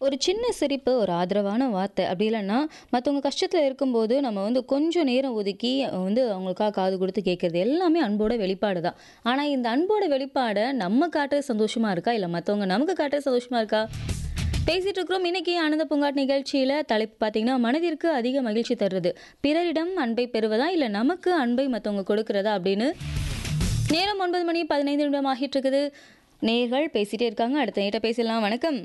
ஒரு சின்ன சிரிப்பு, ஒரு ஆதரவான வார்த்தை அப்படி இல்லன்னா, மத்தவங்க கஷ்டத்துல இருக்கும்போது நம்ம வந்து கொஞ்சம் நேரம் ஒதுக்கி வந்து அவங்களுக்காக காது குடுத்து கேட்கறது எல்லாமே அன்போட வெளிப்பாடு தான். ஆனா இந்த அன்போட வெளிப்பாட நம்ம காட்டுறது சந்தோஷமா இருக்கா? இல்ல மத்தவங்க நமக்கு காட்டுறது சந்தோஷமா இருக்கா? பேசிட்டு இருக்கிறோம். இன்னைக்கு ஆனந்த பூங்காட் நிகழ்ச்சியில தலைப்பு பார்த்தீங்கன்னா, மனதிற்கு அதிக மகிழ்ச்சி தருவது. பிறரிடம் அன்பை பெறுவதா? இல்ல நமக்கு அன்பை மத்தவங்க கொடுக்கிறதா? அப்படின்னு நேரம் 9 மணி 15 நிமிடம் ஆகிட்டு இருக்குது. நேயர்கள் பேசிட்டே இருக்காங்க. அடுத்த நேயர்ட்ட பேசிடலாம். வணக்கம்.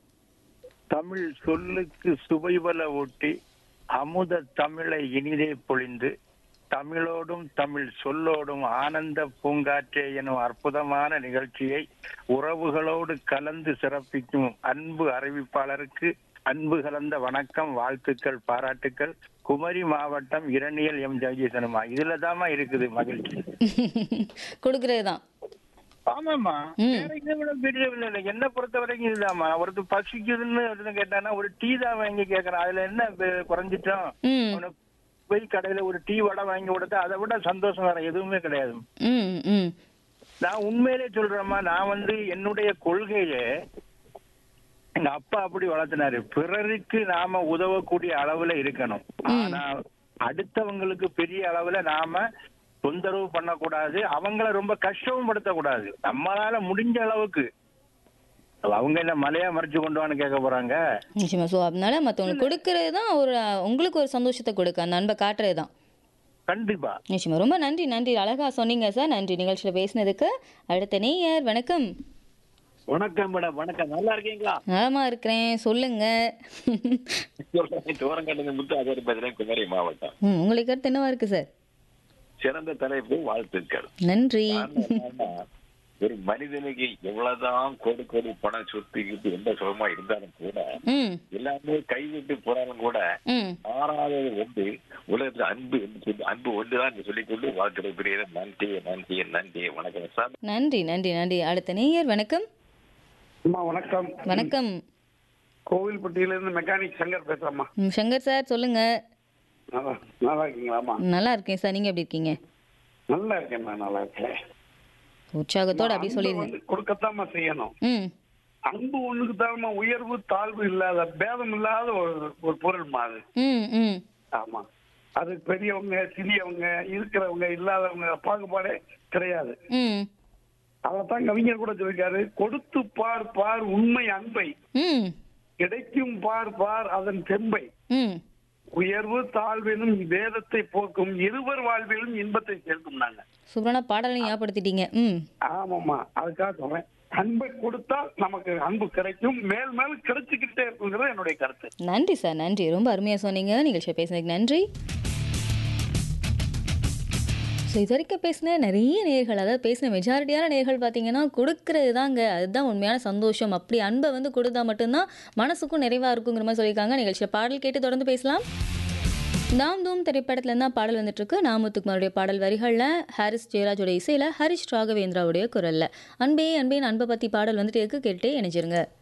தமிழ் சொல்லுக்கு சுவைபல ஊட்டி அமுத தமிழை இனிதே பொழிந்து தமிழோடும் தமிழ் சொல்லோடும் ஆனந்த பூங்காற்றே எனும் அற்புதமான நிகழ்ச்சியை உறவுகளோடு கலந்து சிறப்பிக்கும் அன்பு அறிவிப்பாளருக்கு அன்பு கலந்த வணக்கம் வாழ்த்துக்கள் பாராட்டுக்கள் குமரி மாவட்டம் இரணியல் எம் ஜெகதீசனுமா இதுலதாம்மா இருக்குது மகிழ்ச்சி கொடுக்கிறது தான். ஆமாமா ம். வேற இதை விட பெரிய இல்லை இல்லை என்ன பொறுத்த வரைக்கும் இதுதாம்மா ஒருத்தர் பசிக்குதுன்னு ஒருத்தன் கேட்டானா ஒரு டீ தான் வாங்கி கேக்குறான் அதுல என்ன பெ- குறைஞ்சிட்டோம் ம். அவனுக்கு போய் கடையில ஒரு டீ வடை வாங்கி கொடுத்தா அதை விட சந்தோஷம் வேற எதுவுமே கிடையாது ம், ம். நான் உண்மையிலே சொல்றேம்மா நான் வந்து என்னுடைய கொள்கையே எங்க அப்பா அப்படி வளர்த்தினாரு பிறருக்கு நாம உதவக்கூடிய அளவுல இருக்கணும் ஆனா அடுத்தவங்களுக்கு பெரிய அளவுல நாம தொந்தரவு பண்ணக்கூடாது அவங்கள ரொம்ப கஷ்டமும் படுத்தக்கூடாது நம்மளால முடிஞ்ச அளவுக்கு அவங்க என்ன மலையா மறைச்சு கொண்டு வான்னு கேட்க போறாங்க நிச்சயமா. ஸோ அதனால மத்தவங்களுக்கு கொடுக்கிறது தான் ஒரு உங்களுக்கு ஒரு சந்தோஷத்தை கொடுக்க அந்த அன்பை காட்டுறது தான். கண்டிப்பா நிச்சயமா. ரொம்ப நன்றி நன்றி. அழகா சொன்னீங்க சார். நன்றி நிகழ்ச்சியில பேசினதுக்கு. அடுத்த நேயர் வணக்கம். வணக்கம் மேடம் வணக்கம் நல்லா இருக்கீங்களா நலமா இருக்கிறேன். சொல்லுங்க. தூரங்கட்டது முத்து அதர் பேசுறேன் குமரி மாவட்டம் ம், உங்களுக்கு கருத்து என்னவா இருக்கு சார்? சிறந்த தலைப்பு வாழ்த்துக்கள் நன்றி. காரணம் என்னன்னா, ஒரு மனிதனுக்கு எவ்வளவுதான் கோடி கோடி பணம் சொத்து கிட்டு எந்த சுகமா இருந்தாலும் கூட ம், எல்லாமே கைவிட்டு போனாலும் கூட ம். ஆறாவது ஒன்று உலகத்துல அன்பு என்று சொல்லி அன்பு ஒன்றுதான் என்று சொல்லிக்கொண்டு வாழ்த்துறை பெரிய நன்றி நன்றி நன்றி வணக்கம் சார் நன்றி நன்றி நன்றி. அடுத்த நேயர் வணக்கம். அம்மா வணக்கம் வணக்கம். கோவில்பட்டியில இருந்து மெக்கானிக் சங்கர் பேசுறேம்மா ம், சங்கர் சார் சொல்லுங்க. நல்லா நல்லா இருக்கீங்களாம்மா நல்லா இருக்கேன் சார். நீங்க எப்படி இருக்கீங்க? நல்லா இருக்கேன் நான் நல்லா இருக்கேன் உற்சாகத்தோட அப்படி அன்பு சொல்லிருங்க. வந்து கொடுக்கத்தாம்மா செய்யணும் ம். அன்பு ஒண்ணுக்கு தான்மா உயர்வு தாழ்வு இல்லாத பேதம் இல்லாத ஒரு ஒரு பொருள்மா அது ம், ம். ஆமா அது பெரியவங்க சிறியவங்க இருக்கிறவங்க இல்லாதவங்க பாகுபாடே கிடையாது ம். அதைத்தான் கவிஞர் கூட சொல்லிருக்காரு கொடுத்து பார் பார் உண்மை அன்பை ம். கிடைக்கும் பார் பார் அதன் தெம்பை ம். உயர்வு தாழ்விலும் வேதத்தை போக்கும் இருவர் வாழ்விலும் இன்பத்தை சேர்க்கும் நாங்க சூப்பரான பாடலை ஞாபகப்படுத்திட்டீங்க. ம். ஆமாமா அதுக்காக சொல்றேன் அன்பை கொடுத்தால் நமக்கு அன்பு கிடைக்கும் மேல் மேல் கிடைச்சுக்கிட்டே இருக்குங்கிறது என்னுடைய கருத்து நன்றி சார் நன்றி ரொம்ப அருமையாக சொன்னீங்க நிகழ்ச்சியை பேசினதுக்கு நன்றி ஸோ இது வரைக்கும் பேசின நிறைய நேர்கள் அதாவது பேசின மெஜாரிட்டியான நேர்கள் பார்த்தீங்கன்னா கொடுக்கறது தாங்க அதுதான் உண்மையான சந்தோஷம் அப்படி அன்பை வந்து கொடுத்தா மட்டும்தான் மனசுக்கும் நிறைவாக இருக்குங்கிற மாதிரி சொல்லியிருக்காங்க நிகழ்ச்சியில் பாடல் கேட்டு தொடர்ந்து பேசலாம் நாம் தூம் திரைப்படத்துல தான் பாடல் வந்துட்டு இருக்கு நாமுத்துக்குமாருடைய பாடல் வரிகளில் ஹாரிஸ் ஜெயராஜோட இசையில் ஹரிஷ் ராகவேந்திராவுடைய குரல்ல அன்பே அன்பே அன்பை பற்றி பாடல் வந்துட்டு இருக்கு கேட்டு இணைஞ்சிருங்க